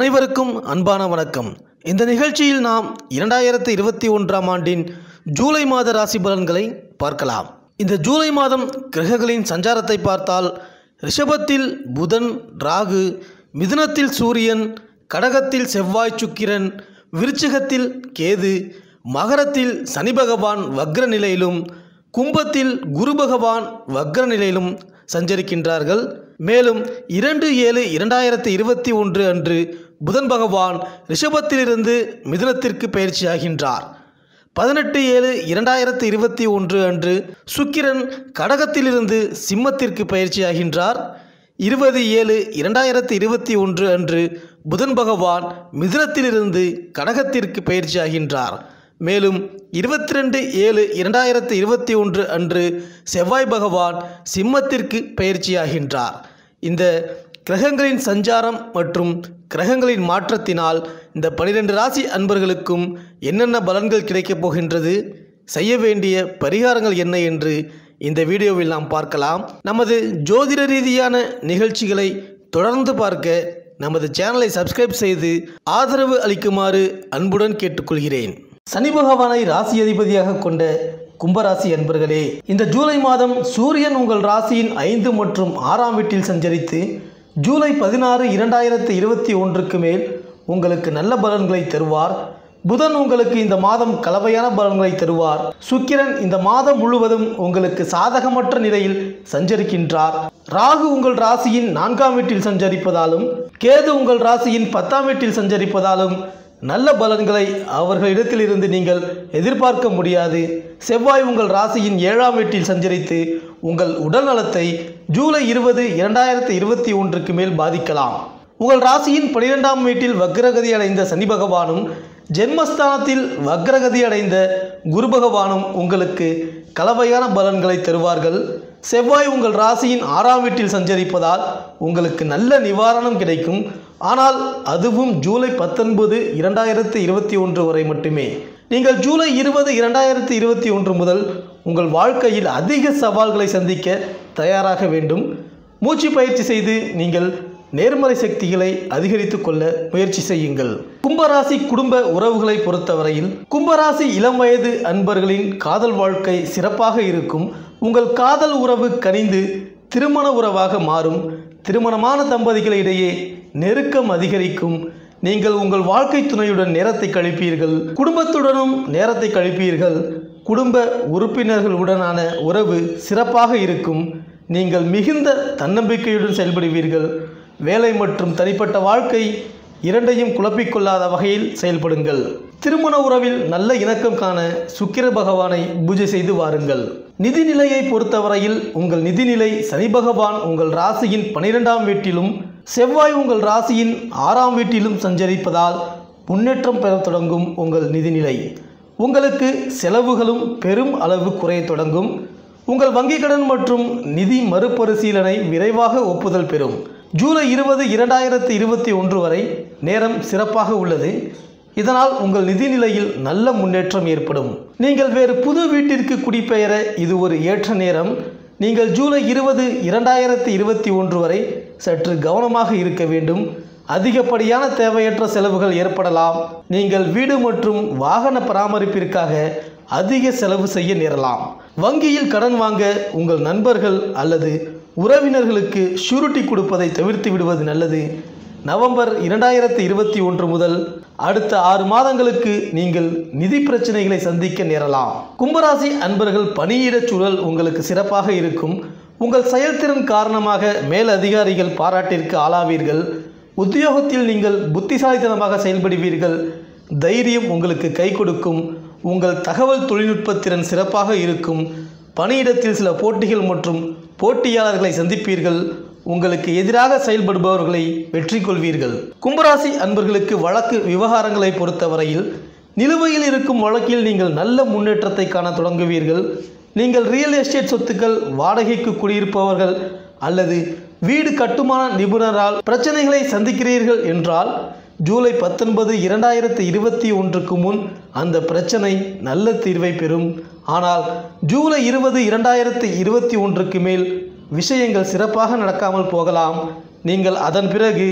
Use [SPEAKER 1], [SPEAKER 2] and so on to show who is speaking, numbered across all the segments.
[SPEAKER 1] அனைவருக்கும் அன்பான வணக்கம் இந்த நிகழ்ச்சியில் நாம் இரண்டாயிரத்து இருபத்தி ஒன்றாம் ஆண்டின் ஜூலை மாத ராசி பலன்களை பார்க்கலாம் இந்த ஜூலை மாதம் கிரகங்களின் சஞ்சாரத்தை பார்த்தால் ரிஷபத்தில் புதன் ராகு மிதுனத்தில் சூரியன் கடகத்தில் செவ்வாய் சுக்கிரன் விருச்சிகத்தில் கேது மகரத்தில் சனி பகவான் வக்ர நிலையிலும் கும்பத்தில் குரு பகவான் வக்ர நிலையிலும் சஞ்சரிக்கின்றார்கள் மேலும் இரண்டு ஏழு இரண்டாயிரத்தி இருபத்தி ஒன்று அன்று புதன் பகவான் ரிஷபத்திலிருந்து மிதுனத்திற்கு பயிற்சியாகின்றார் பதினெட்டு ஏழு இரண்டாயிரத்தி இருபத்தி ஒன்று அன்று சுக்கிரன் கடகத்திலிருந்து சிம்மத்திற்கு பயிற்சியாகின்றார் இருபது ஏழு இரண்டாயிரத்தி இருபத்தி ஒன்று அன்று புதன் பகவான் மிதுனத்திலிருந்து கடகத்திற்கு பயிற்சியாகின்றார் மேலும் இருபத்தி ரெண்டு ஏழு இரண்டாயிரத்தி இருபத்தி ஒன்று அன்று செவ்வாய் பகவான் சிம்மத்திற்கு பயிற்சியாகின்றார் இந்த கிரகங்களின் சஞ்சாரம் மற்றும் கிரகங்களின் மாற்றத்தினால் இந்த பனிரெண்டு ராசி அன்பர்களுக்கும் என்னென்ன பலன்கள் கிடைக்கப் போகின்றது செய்ய வேண்டிய பரிகாரங்கள் என்ன என்று இந்த வீடியோவில் நாம் பார்க்கலாம் நமது ஜோதிட ரீதியான நிகழ்ச்சிகளை தொடர்ந்து பார்க்க நமது சேனலை சப்ஸ்கிரைப் செய்து ஆதரவு அளிக்குமாறு அன்புடன் கேட்டுக்கொள்கிறேன் சனி பகவானை ராசி அதிபதியாக கொண்ட கும்பராசி அன்பர்களே இந்த ஜூலை மாதம் சூரியன் உங்கள் ராசியின் ஐந்து மற்றும் ஆறாம் வீட்டில் சஞ்சரித்து ஜூலை பதினாறு இரண்டாயிரத்து இருபத்தி ஒன்றுக்கு மேல் உங்களுக்கு நல்ல பலன்களை தருவார் புதன் உங்களுக்கு இந்த மாதம் கலவையான பலன்களை தருவார் சுக்கிரன் இந்த மாதம் முழுவதும் உங்களுக்கு சாதகமற்ற நிலையில் சஞ்சரிக்கின்றார் ராகு உங்கள் ராசியின் நான்காம் வீட்டில் சஞ்சரிப்பதாலும் கேது உங்கள் ராசியின் பத்தாம் வீட்டில் சஞ்சரிப்பதாலும் நல்ல பலன்களை அவர்களிடத்திலிருந்து நீங்கள் எதிர்பார்க்க முடியாது செவ்வாய் உங்கள் ராசியின் ஏழாம் வீட்டில் சஞ்சரித்து உங்கள் உடல் நலத்தை ஜூலை இருபது இரண்டாயிரத்தி இருபத்தி ஒன்றுக்கு மேல் பாதிக்கலாம் உங்கள் ராசியின் பனிரெண்டாம் வீட்டில் வக்ரகதி அடைந்த சனி பகவானும் ஜென்மஸ்தானத்தில் வக்ரகதி அடைந்த குரு பகவானும் உங்களுக்கு கலவையான பலன்களை தருவார்கள் செவ்வாய் உங்கள் ராசியின் ஆறாம் வீட்டில் சஞ்சரிப்பதால் உங்களுக்கு நல்ல நிவாரணம் கிடைக்கும் ஆனால் அதுவும் ஜூலை பத்தொன்பது இரண்டாயிரத்து இருபத்தி ஒன்று வரை மட்டுமே நீங்கள் ஜூலை இருபது இரண்டாயிரத்து இருபத்தி ஒன்று முதல் உங்கள் வாழ்க்கையில் அதிக சவால்களை சந்திக்க தயாராக வேண்டும் மூச்சு பயிற்சி செய்து நீங்கள் நேர்மறை சக்திகளை அதிகரித்து கொள்ள முயற்சி செய்யுங்கள் கும்பராசி குடும்ப உறவுகளை பொறுத்தவரையில் கும்பராசி இளம் வயது அன்பர்களின் காதல் வாழ்க்கை சிறப்பாக இருக்கும் உங்கள் காதல் உறவு கனிந்து திருமண உறவாக மாறும் திருமணமான தம்பதிகளிடையே நெருக்கம் அதிகரிக்கும் நீங்கள் உங்கள் வாழ்க்கை துணையுடன் நேரத்தை கழிப்பீர்கள் குடும்பத்துடனும் நேரத்தை கழிப்பீர்கள் குடும்ப உறுப்பினர்களுடனான உறவு சிறப்பாக இருக்கும் நீங்கள் மிகுந்த தன்னம்பிக்கையுடன் செயல்படுவீர்கள் வேலை மற்றும் தனிப்பட்ட வாழ்க்கை இரண்டையும் குழப்பிக்கொள்ளாத வகையில் செயல்படுங்கள் திருமண உறவில் நல்ல இணக்கம் காண சுக்கிர பகவானை பூஜை செய்து வாருங்கள் நிதிநிலையை பொறுத்தவரையில் உங்கள் நிதிநிலை சனி பகவான் உங்கள் ராசியின் பனிரெண்டாம் வீட்டிலும் செவ்வாய் உங்கள் ராசியின் ஆறாம் வீட்டிலும் சஞ்சரிப்பதால் முன்னேற்றம் பெறத் தொடங்கும் உங்கள் நிதிநிலை உங்களுக்கு செலவுகளும் பெரும் அளவு குறையத் தொடங்கும் உங்கள் வங்கிக் கடன் மற்றும் நிதி மறுபரிசீலனை விரைவாக ஒப்புதல் பெறும் ஜூலை இருபது இரண்டாயிரத்து இருபத்தி ஒன்று வரை நேரம் சிறப்பாக உள்ளது இதனால் உங்கள் நிதிநிலையில் நல்ல முன்னேற்றம் ஏற்படும் நீங்கள் வேறு புது வீட்டிற்கு குடிபெயர இது ஒரு ஏற்ற நேரம் நீங்கள் ஜூலை இருபது இரண்டாயிரத்து இருபத்தி ஒன்று வரை சற்று கவனமாக இருக்க வேண்டும் அதிகப்படியான தேவையற்ற செலவுகள் ஏற்படலாம் நீங்கள் வீடு மற்றும் வாகன பராமரிப்பிற்காக அதிக செலவு செய்ய நேரலாம் வங்கியில் கடன் வாங்க உங்கள் நண்பர்கள் அல்லது உறவினர்களுக்கு ஷூரிட்டி கொடுப்பதை தவிர்த்து விடுவது நல்லது நவம்பர் இரண்டாயிரத்தி இருபத்தி ஒன்று முதல் அடுத்த ஆறு மாதங்களுக்கு நீங்கள் நிதி பிரச்சனைகளை சந்திக்க நேரலாம் கும்பராசி அன்பர்கள் பணியிடச் சூழல் உங்களுக்கு சிறப்பாக இருக்கும் உங்கள் செயல்திறன் காரணமாக மேல் அதிகாரிகள் பாராட்டிற்கு ஆளாவீர்கள் உத்தியோகத்தில் நீங்கள் புத்திசாலித்தனமாக செயல்படுவீர்கள் தைரியம் உங்களுக்கு கை கொடுக்கும் உங்கள் தகவல் தொழில்நுட்ப திறன் சிறப்பாக இருக்கும் பணியிடத்தில் சில போட்டிகள் மற்றும் போட்டியாளர்களை சந்திப்பீர்கள் உங்களுக்கு எதிராக செயல்படுபவர்களை வெற்றி கொள்வீர்கள் கும்பராசி அன்பர்களுக்கு வழக்கு விவகாரங்களை பொறுத்தவரையில் நிலுவையில் இருக்கும் வழக்கில் நீங்கள் நல்ல முன்னேற்றத்தை காண தொடங்குவீர்கள் நீங்கள் ரியல் எஸ்டேட் சொத்துக்கள் வாடகைக்கு குடியிருப்பவர்கள் அல்லது வீடு கட்டுமான நிபுணரால் பிரச்சனைகளை சந்திக்கிறீர்கள் என்றால் ஜூலை பத்தொன்பது இரண்டாயிரத்து இருபத்தி ஒன்றுக்கு முன் அந்த பிரச்சனை நல்ல தீர்வை பெறும் ஆனால் ஜூலை இருபது இரண்டாயிரத்து இருபத்தி ஒன்றுக்கு மேல் விஷயங்கள் சிறப்பாக நடக்காமல் போகலாம் நீங்கள் அதன் பிறகு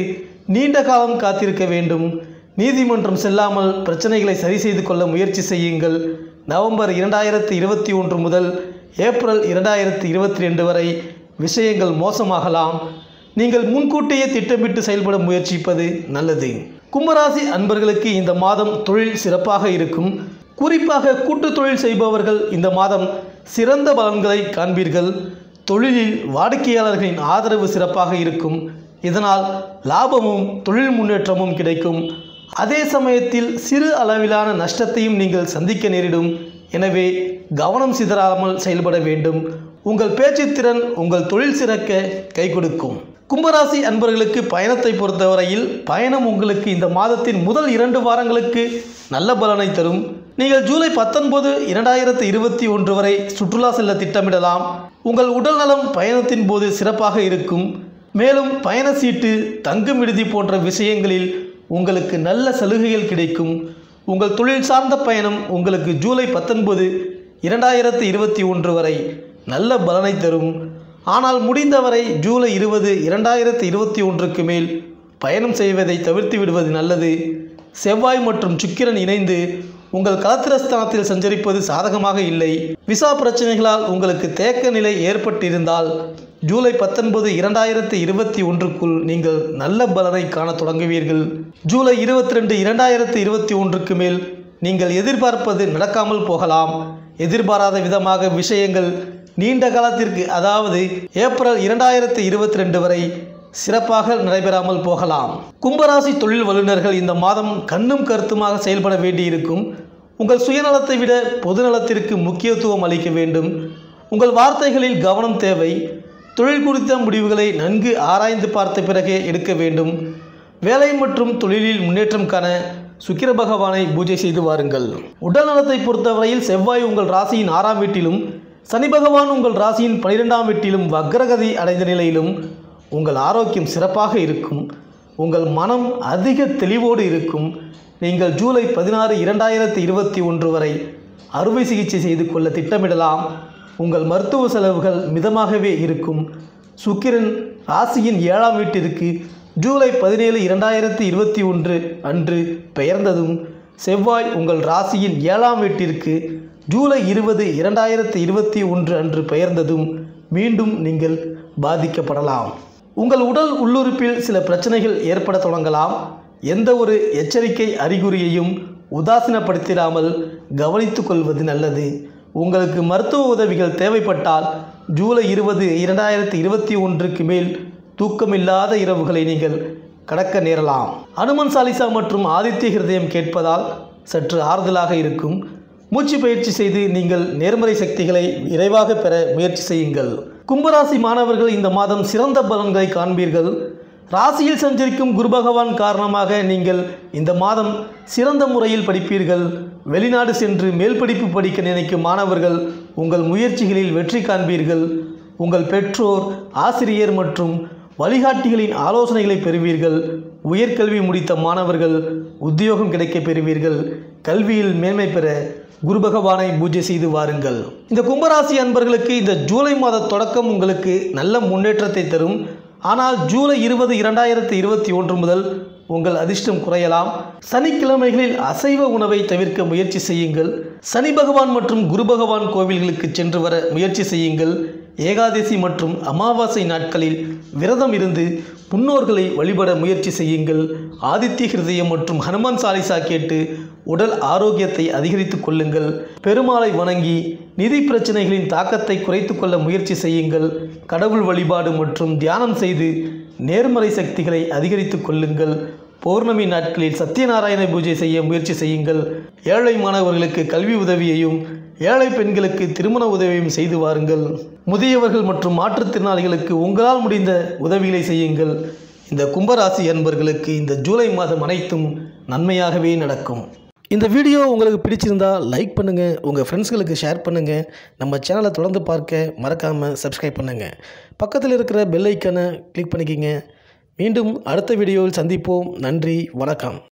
[SPEAKER 1] நீண்ட காலம் காத்திருக்க வேண்டும் நீதிமன்றம் செல்லாமல் பிரச்சனைகளை சரி செய்து கொள்ள முயற்சி செய்யுங்கள் நவம்பர் இரண்டாயிரத்தி இருபத்தி ஒன்று முதல் ஏப்ரல் இரண்டாயிரத்தி இருபத்தி ரெண்டு வரை விஷயங்கள் மோசமாகலாம் நீங்கள் முன்கூட்டியே திட்டமிட்டு செயல்பட முயற்சிப்பது நல்லது கும்பராசி அன்பர்களுக்கு இந்த மாதம் தொழில் சிறப்பாக இருக்கும் குறிப்பாக கூட்டு தொழில் செய்பவர்கள் இந்த மாதம் சிறந்த பலன்களை காண்பீர்கள் தொழிலில் வாடிக்கையாளர்களின் ஆதரவு சிறப்பாக இருக்கும் இதனால் லாபமும் தொழில் முன்னேற்றமும் கிடைக்கும் அதே சமயத்தில் சிறு அளவிலான நஷ்டத்தையும் நீங்கள் சந்திக்க நேரிடும் எனவே கவனம் சிதறாமல் செயல்பட வேண்டும் உங்கள் பேச்சுத்திறன் உங்கள் தொழில் சிறக்க கை கொடுக்கும் கும்பராசி அன்பர்களுக்கு பயணத்தை பொறுத்தவரையில் பயணம் உங்களுக்கு இந்த மாதத்தின் முதல் இரண்டு வாரங்களுக்கு நல்ல பலனை தரும் நீங்கள் ஜூலை பத்தொன்பது இரண்டாயிரத்து இருபத்தி ஒன்று வரை சுற்றுலா செல்ல திட்டமிடலாம் உங்கள் உடல் நலம் பயணத்தின் போது சிறப்பாக இருக்கும் மேலும் பயண சீட்டு தங்கும் விடுதி போன்ற விஷயங்களில் உங்களுக்கு நல்ல சலுகைகள் கிடைக்கும் உங்கள் தொழில் சார்ந்த பயணம் உங்களுக்கு ஜூலை பத்தொன்பது இரண்டாயிரத்து இருபத்தி ஒன்று வரை நல்ல பலனை தரும் ஆனால் முடிந்தவரை ஜூலை இருபது இரண்டாயிரத்து இருபத்தி ஒன்றுக்கு மேல் பயணம் செய்வதை தவிர்த்து விடுவது நல்லது செவ்வாய் மற்றும் சுக்கிரன் இணைந்து உங்கள் கலத்திரஸ்தானத்தில் சஞ்சரிப்பது சாதகமாக இல்லை விசா பிரச்சனைகளால் உங்களுக்கு தேக்க நிலை ஏற்பட்டிருந்தால் ஜூலை பத்தொன்பது இரண்டாயிரத்தி இருபத்தி ஒன்றுக்குள் நீங்கள் நல்ல பலனை காண தொடங்குவீர்கள் ஜூலை இருபத்தி ரெண்டு இரண்டாயிரத்தி இருபத்தி ஒன்றுக்கு மேல் நீங்கள் எதிர்பார்ப்பது நடக்காமல் போகலாம் எதிர்பாராத விதமாக விஷயங்கள் நீண்ட காலத்திற்கு அதாவது ஏப்ரல் இரண்டாயிரத்தி இருபத்தி ரெண்டு வரை சிறப்பாக நடைபெறாமல் போகலாம் கும்பராசி தொழில் வல்லுநர்கள் இந்த மாதம் கண்ணும் கருத்துமாக செயல்பட வேண்டியிருக்கும் உங்கள் சுயநலத்தை விட பொதுநலத்திற்கு முக்கியத்துவம் அளிக்க வேண்டும் உங்கள் வார்த்தைகளில் கவனம் தேவை தொழில் குறித்த முடிவுகளை நன்கு ஆராய்ந்து பார்த்த பிறகே எடுக்க வேண்டும் வேலை மற்றும் தொழிலில் முன்னேற்றம் காண சுக்கிர பகவானை பூஜை செய்து வாருங்கள் உடல் நலத்தை பொறுத்தவரையில் செவ்வாய் உங்கள் ராசியின் ஆறாம் வீட்டிலும் சனி பகவான் உங்கள் ராசியின் பனிரெண்டாம் வீட்டிலும் வக்ரகதி அடைந்த நிலையிலும் உங்கள் ஆரோக்கியம் சிறப்பாக இருக்கும் உங்கள் மனம் அதிக தெளிவோடு இருக்கும் நீங்கள் ஜூலை பதினாறு இரண்டாயிரத்தி இருபத்தி ஒன்று வரை அறுவை சிகிச்சை செய்து கொள்ள திட்டமிடலாம் உங்கள் மருத்துவ செலவுகள் மிதமாகவே இருக்கும் சுக்கிரன் ராசியின் ஏழாம் வீட்டிற்கு ஜூலை பதினேழு இரண்டாயிரத்தி இருபத்தி ஒன்று அன்று பெயர்ந்ததும் செவ்வாய் உங்கள் ராசியின் ஏழாம் வீட்டிற்கு ஜூலை இருபது இரண்டாயிரத்தி இருபத்தி ஒன்று அன்று பெயர்ந்ததும் மீண்டும் நீங்கள் பாதிக்கப்படலாம் உங்கள் உடல் உள்ளுறுப்பில் சில பிரச்சனைகள் ஏற்பட தொடங்கலாம் எந்த ஒரு எச்சரிக்கை அறிகுறியையும் உதாசீனப்படுத்திடாமல் கவனித்துக் கொள்வது நல்லது உங்களுக்கு மருத்துவ உதவிகள் தேவைப்பட்டால் ஜூலை இருபது இரண்டாயிரத்தி இருபத்தி ஒன்றுக்கு மேல் தூக்கமில்லாத இரவுகளை நீங்கள் கடக்க நேரலாம் அனுமன் சாலிசா மற்றும் ஆதித்ய ஹிருதயம் கேட்பதால் சற்று ஆறுதலாக இருக்கும் மூச்சு பயிற்சி செய்து நீங்கள் நேர்மறை சக்திகளை விரைவாக பெற முயற்சி செய்யுங்கள் கும்பராசி மாணவர்கள் இந்த மாதம் சிறந்த பலன்களை காண்பீர்கள் ராசியில் சஞ்சரிக்கும் குரு பகவான் காரணமாக நீங்கள் இந்த மாதம் சிறந்த முறையில் படிப்பீர்கள் வெளிநாடு சென்று மேல் படிப்பு படிக்க நினைக்கும் மாணவர்கள் உங்கள் முயற்சிகளில் வெற்றி காண்பீர்கள் உங்கள் பெற்றோர் ஆசிரியர் மற்றும் வழிகாட்டிகளின் ஆலோசனைகளை பெறுவீர்கள் உயர்கல்வி முடித்த மாணவர்கள் உத்தியோகம் கிடைக்கப் பெறுவீர்கள் கல்வியில் மேன்மை பெற குரு பகவானை பூஜை செய்து வாருங்கள் இந்த கும்பராசி அன்பர்களுக்கு இந்த ஜூலை மாத தொடக்கம் உங்களுக்கு நல்ல முன்னேற்றத்தை தரும் ஆனால் ஜூலை இருபது இரண்டாயிரத்தி இருபத்தி ஒன்று முதல் உங்கள் அதிர்ஷ்டம் குறையலாம் சனிக்கிழமைகளில் அசைவ உணவை தவிர்க்க முயற்சி செய்யுங்கள் சனி பகவான் மற்றும் குரு பகவான் கோவில்களுக்கு சென்று வர முயற்சி செய்யுங்கள் ஏகாதசி மற்றும் அமாவாசை நாட்களில் விரதம் இருந்து முன்னோர்களை வழிபட முயற்சி செய்யுங்கள் ஆதித்ய ஹிருதயம் மற்றும் ஹனுமான் சாலிசா கேட்டு உடல் ஆரோக்கியத்தை அதிகரித்துக் கொள்ளுங்கள் பெருமாளை வணங்கி நிதி பிரச்சனைகளின் தாக்கத்தை குறைத்து கொள்ள முயற்சி செய்யுங்கள் கடவுள் வழிபாடு மற்றும் தியானம் செய்து நேர்மறை சக்திகளை அதிகரித்துக் கொள்ளுங்கள் பௌர்ணமி நாட்களில் சத்யநாராயண பூஜை செய்ய முயற்சி செய்யுங்கள் ஏழை மாணவர்களுக்கு கல்வி உதவியையும் ஏழை பெண்களுக்கு திருமண உதவியும் செய்து வாருங்கள் முதியவர்கள் மற்றும் மாற்றுத்திறனாளிகளுக்கு உங்களால் முடிந்த உதவிகளை செய்யுங்கள் இந்த கும்பராசி அன்பர்களுக்கு இந்த ஜூலை மாதம் அனைத்தும் நன்மையாகவே நடக்கும் இந்த வீடியோ உங்களுக்கு பிடிச்சிருந்தா லைக் பண்ணுங்கள் உங்கள் ஃப்ரெண்ட்ஸ்களுக்கு ஷேர் பண்ணுங்கள் நம்ம சேனலை தொடர்ந்து பார்க்க மறக்காமல் சப்ஸ்கிரைப் பண்ணுங்கள் பக்கத்தில் இருக்கிற பெல் ஐக்கனை கிளிக் பண்ணிக்கிங்க மீண்டும் அடுத்த வீடியோவில் சந்திப்போம் நன்றி வணக்கம்